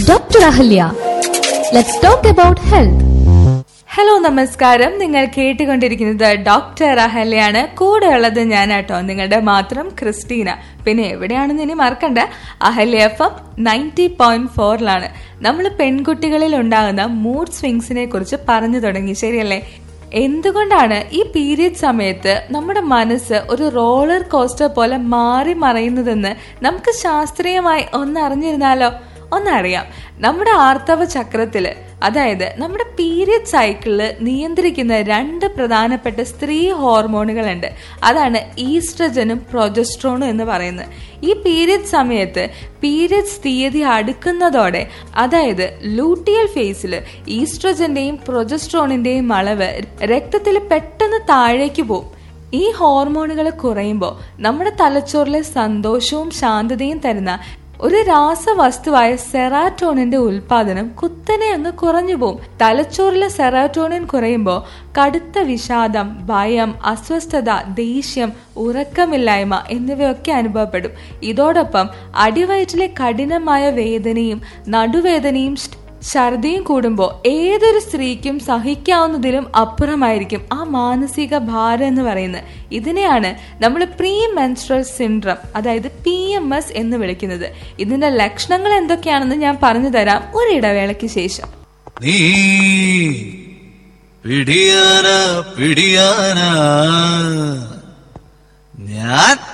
Dr. Ahalya. Let's talk about health. Hello നമസ്കാരം നിങ്ങൾ കേട്ടുകൊണ്ടിരിക്കുന്നത് ഡോക്ടർ അഹല്യാണ് കൂടെ ഉള്ളത് ഞാനാട്ടോ നിങ്ങളുടെ മാത്രം ക്രിസ്റ്റീന പിന്നെ എവിടെയാണെന്ന് ഇനി മറക്കണ്ട Ahalya F M ninety point ഫോറിലാണ് നമ്മൾ പെൺകുട്ടികളിൽ ഉണ്ടാകുന്ന മൂഡ് സ്വിങ്സിനെ കുറിച്ച് പറഞ്ഞു തുടങ്ങി ശരിയല്ലേ എന്തുകൊണ്ടാണ് ഈ പീരിയഡ് സമയത്ത് നമ്മുടെ മനസ്സ് ഒരു റോളർ കോസ്റ്റർ പോലെ മാറി മറയുന്നതെന്ന് നമുക്ക് ശാസ്ത്രീയമായി ഒന്ന് അറിഞ്ഞിരുന്നാലോ ഒന്നറിയാം നമ്മുടെ ആർത്തവ ചക്രത്തില് അതായത് നമ്മുടെ പീരിയഡ് സൈക്കിളില് നിയന്ത്രിക്കുന്ന രണ്ട് പ്രധാനപ്പെട്ട സ്ത്രീ ഹോർമോണുകളുണ്ട് അതാണ് ഈസ്ട്രജനും പ്രൊജസ്ട്രോണും എന്ന് പറയുന്നത് ഈ പീരിയഡ് സമയത്ത് പീരിയഡ്സ് തീയതി അടുക്കുന്നതോടെ അതായത് ലൂട്ടിയൽ ഫേസിൽ ഈസ്ട്രജന്റെയും പ്രൊജസ്ട്രോണിന്റെയും അളവ് രക്തത്തിൽ പെട്ടെന്ന് താഴേക്ക് പോകും ഈ ഹോർമോണുകൾ കുറയുമ്പോൾ നമ്മുടെ തലച്ചോറിലെ സന്തോഷവും ശാന്തതയും തരുന്ന ഒരു രാസവസ്തുവായ സെറാറ്റോണിന്റെ ഉൽപാദനം കുത്തനെ അങ്ങ് കുറഞ്ഞു പോകും തലച്ചോറിലെ സെറാറ്റോണിൻ കുറയുമ്പോൾ കടുത്ത വിഷാദം ഭയം അസ്വസ്ഥത ദേഷ്യം ഉറക്കമില്ലായ്മ എന്നിവയൊക്കെ അനുഭവപ്പെടും ഇതോടൊപ്പം അടിവയറ്റിലെ കഠിനമായ വേദനയും നടുവേദനയും ഛർദിയും കൂടുമ്പോൾ ഏതൊരു സ്ത്രീക്കും സഹിക്കാവുന്നതിലും അപ്പുറമായിരിക്കും ആ മാനസിക ഭാരം എന്ന് പറയുന്നത് ഇതിനെയാണ് നമ്മൾ പ്രീ മെൻസ്ട്രൽ സിൻഡ്രം അതായത് പി എം എസ് എന്ന് വിളിക്കുന്നത് ഇതിന്റെ ലക്ഷണങ്ങൾ എന്തൊക്കെയാണെന്ന് ഞാൻ പറഞ്ഞു തരാം ഒരു ഇടവേളയ്ക്ക് ശേഷം നീ പിടിയാന പിടിയാന ഞാൻ